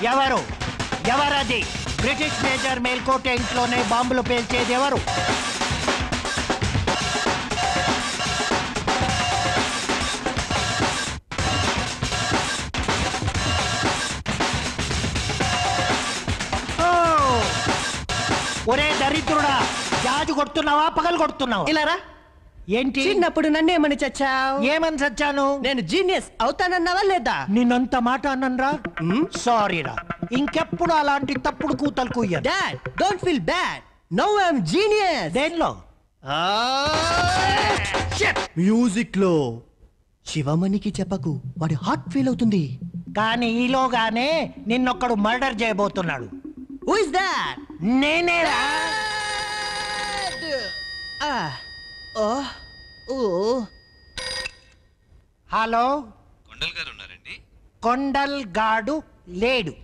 ఎవరు ఎవరది British major Melkote ఇంట్లోనే బాంబులు పేల్చేది ఎవరు ఓ! ఒరే దరిద్రుడా జాజు కొడుతున్నావా పగలు కొడుతున్నావా ఇలా రా ఏంటి చిన్నప్పుడు నన్నేమని చచ్చావు ఏమని సచ్చాను నేను జీనియస్ అవుతానన్నావా లేదా నిన్నంత మాట అన్నరా సారీ రా ఇంకెప్పుడు అలాంటి తప్పుడు కూతలు కూయదు dad don't feel bad no I'm genius దేనిలో మ్యూజిక్ లో శివమణికి చెప్పకు వాడి హార్ట్ ఫీల్ అవుతుంది కానీ ఈలోగానే నిన్నొక్కడు మర్డర్ చేయబోతున్నాడు హూ ఇస్ దాట్ నేనేరా హలో కొండల్ గారు ఉన్నారండి కొండల్ గాడు లేడు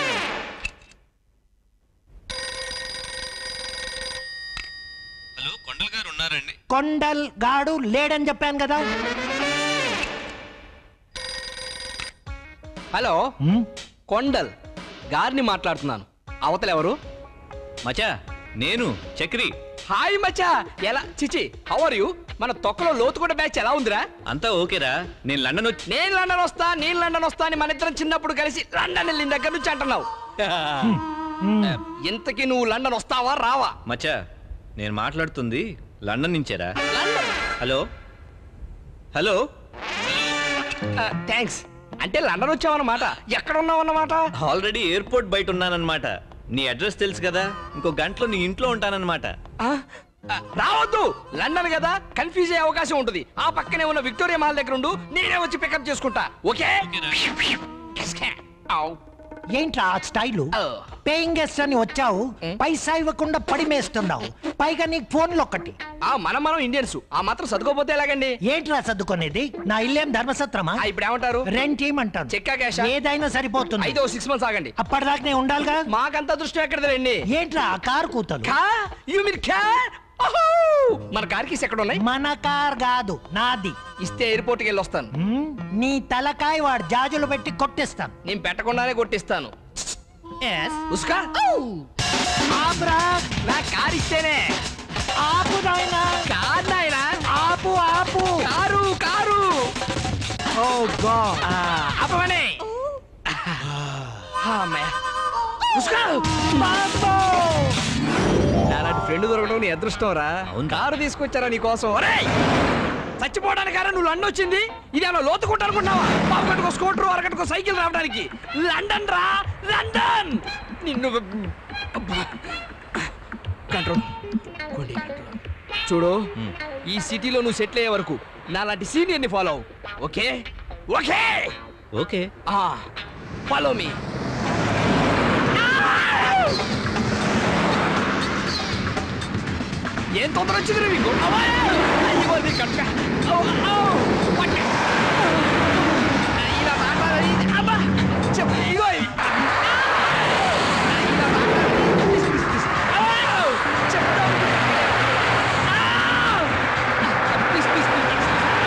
హలో కొండల్ గారు ఉన్నారండి కొండల్ గాడు లేడని చెప్పాను కదా హలో కొండల్ గారిని మాట్లాడుతున్నాను అవతల ఎవరు మచా నేను చక్రి హాయ్ మచ్చా ఎలా చిచి హౌ ఆర్ యు మన తొక్కలో లోతుకుంట బ్యాచ్ ఎలా ఉందిరా అంతా ఓకేరా నేను లండన్ వచ్చి నేను లండన్ వస్తా నేను లండన్ వస్తా అని మన ఇద్దరం చిన్నప్పుడు కలిసి లండన్ వెళ్ళిన దగ్గర నుంచి అంటున్నావు ఇంతకీ నువ్వు లండన్ వస్తావా రావా మచా నేను మాట్లాడుతుంది లండన్ నుంచేరా హలో హలో థ్యాంక్స్ అంటే లండన్ వచ్చావన్నమాట ఎక్కడ ఉన్నావు అన్నమాట ఆల్రెడీ ఎయిర్పోర్ట్ బయట ఉన్నానన్నమాట నీ అడ్రస్ తెలుసు కదా ఇంకో గంటలో నీ ఇంట్లో ఉంటానన్నమాట ఆ, ఆ, రావద్దు లండన్ కదా కన్ఫ్యూజ్ అయ్యే అవకాశం ఉంటుంది ఆ పక్కనే ఉన్న విక్టోరియా మాల్ దగ్గర ఉండు నేనే వచ్చి పికప్ చేసుకుంటా ఓకే ఔ. ఏంట్రా ఆ స్టైలు ఓ. పేయింగ్ గెస్ట్ అని వచ్చావు పైసా ఇవ్వకుండా పడిమేస్తున్నావు పైగా నీకు ఫోన్లు ఒక్కటి ఆ మనం మనం ఇండియన్స్ ఆ మాత్రం చదువుకోపోతే ఎలాగండి ఏంట్రా సర్దుకునేది నా ఇల్లేం ధర్మసత్రమా ఆ, ఇప్పుడు ఏమంటారు రెంట్ ఏమంటాను చెక్కా క్యాషా? ఏదైనా సరిపోతుంది అయితే సిక్స్ మంత్స్ ఆగండి అప్పటిదాకా నేను ఉండాలిగా మాకంత దృష్టి ఎక్కడదండి ఏంట్రా ఆ కారు కూతలు కా యు మీన్ కా ఓహో! మన కార్ కీస్ ఎక్కడ ఉన్నాయి మన కార్ కాదు నాది ఇస్తే ఎయిర్పోర్ట్కి వెళ్ళి వస్తాను హ్మ్? నీ తలకాయ వాడు జాజులు పెట్టి కొట్టిస్తాను నేను పెట్టకుండానే కొట్టిస్తాను ఉస్కా ఆపురా, నా కార్ ఇస్తేనే ఆపు నాయనా కార్ నాయనా ఆపు ఆపు కారు కారు ఓ గాడ్ ఆ, ఆపమని అమ్మాయ. ఉస్కా! నాలాంటి ఫ్రెండ్ దొరకడం నీ అదృష్టం రా అవునురా. కారు తీసుకొచ్చారా నీ కోసం ఒరేయ్! చచ్చిపోవడానికారా నువ్వు లండన్ వచ్చింది ఇది ఏమన్నా లోతుకుంటా అనుకున్నావా బాబు గంటకు స్కూటర్ అరగంటకు సైకిల్ రావడానికి లండన్ రా లండన్ నిన్ను అబ్బా. కంట్రోల్ కొండి కంట్రోల్ చూడు ఈ సిటీలో నువ్వు సెటిల్ అయ్యే వరకు నాలాంటి సీనియర్ని ఫాలో అవు okay okay okay follow me ఏం తొందర వచ్చింది రే మీకు అవ్వా! అయ్యో, నీ కనుక. అవ్వ, అవ్వ, పట్ట. ఇలా మాట్లాడాలి. అబ్బా! చెప్పు, ఇగో ఇవి. ఇలా మాట్లాడాలి. అవ్వ! చెప్తా. ఆ! Please, please, please.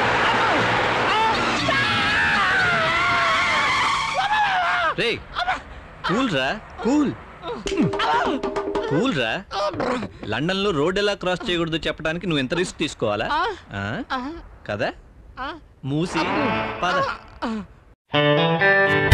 రే కూల్ రా కూల్ కూల్ రా లండన్ లో రోడ్ ఎలా క్రాస్ చేయకూడదు చెప్పడానికి నువ్వు ఎంత రిస్క్ తీసుకోవాలా ఆ? కదా మూసి పద